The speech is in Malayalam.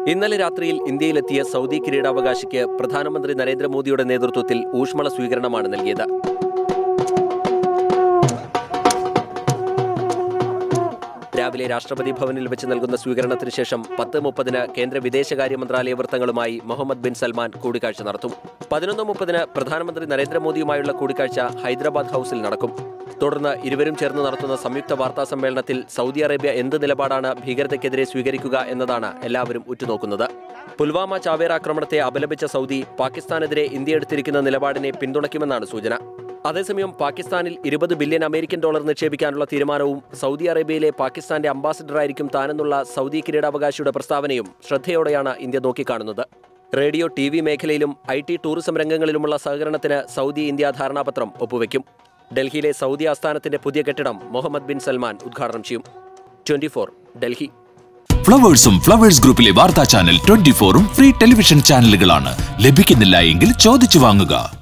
ഇന്നലെ രാത്രിയിൽ ഇന്ത്യയിലെത്തിയ സൗദി കിരീടാവകാശിക്ക് പ്രധാനമന്ത്രി നരേന്ദ്രമോദിയുടെ നേതൃത്വത്തിൽ ഊഷ്മള സ്വീകരണമാണ് നൽകിയത് രാവിലെ രാഷ്ട്രപതി ഭവനിൽ വെച്ച് നൽകുന്ന സ്വീകരണത്തിന് ശേഷം പത്ത് മുപ്പതിന് കേന്ദ്ര വിദേശകാര്യ മന്ത്രാലയ വൃത്തങ്ങളുമായി മുഹമ്മദ് ബിൻ സൽമാൻ കൂടിക്കാഴ്ച നടത്തും പതിനൊന്ന് മുപ്പതിന് പ്രധാനമന്ത്രി നരേന്ദ്രമോദിയുമായുള്ള കൂടിക്കാഴ്ച ഹൈദരാബാദ് ഹൌസിൽ നടക്കും തുടർന്ന് ഇരുവരും ചേർന്ന് നടത്തുന്ന സംയുക്ത വാർത്താ സമ്മേളനത്തിൽ സൗദി അറേബ്യ എന്ത് നിലപാടാണ് ഭീകരതയ്ക്കെതിരെ സ്വീകരിക്കുക എന്നതാണ് എല്ലാവരും ഉറ്റുനോക്കുന്നത് പുൽവാമ ചാവേർ ആക്രമണത്തെ അപലപിച്ച സൗദി പാകിസ്ഥാനെതിരെ ഇന്ത്യ എടുത്തിരിക്കുന്ന നിലപാടിനെ പിന്തുണയ്ക്കുമെന്നാണ് സൂചന അതേസമയം പാകിസ്ഥാനിൽ ഇരുപത് ബില്യൺ അമേരിക്കൻ ഡോളർ നിക്ഷേപിക്കാനുള്ള തീരുമാനവും സൗദി അറേബ്യയിലെ പാകിസ്ഥാന്റെ അംബാസിഡറായിരിക്കും താനെന്നുള്ള സൗദി കിരീടാവകാശിയുടെ പ്രസ്താവനയും ശ്രദ്ധയോടെയാണ് ഇന്ത്യ നോക്കിക്കാണുന്നത് റേഡിയോ ടി വി മേഖലയിലും ഐ ടി ടൂറിസം രംഗങ്ങളിലുമുള്ള സഹകരണത്തിന് സൗദി ഇന്ത്യ ധാരണാപത്രം ഒപ്പുവെക്കും ഡൽഹിയിലെ സൗദി ആസ്ഥാനത്തിന്റെ പുതിയ കെട്ടിടം മുഹമ്മദ് ബിൻ സൽമാൻ ഉദ്ഘാടനം ചെയ്യും ട്വന്റി ഡൽഹി ഫ്ലവേഴ്സും ഫ്ലവേഴ്സ് ഗ്രൂപ്പിലെ വാർത്താ ചാനൽ ട്വന്റി ഫോറും ഫ്രീ ടെലിവിഷൻ ചാനലുകളാണ് ലഭിക്കുന്നില്ല എങ്കിൽ ചോദിച്ചു വാങ്ങുക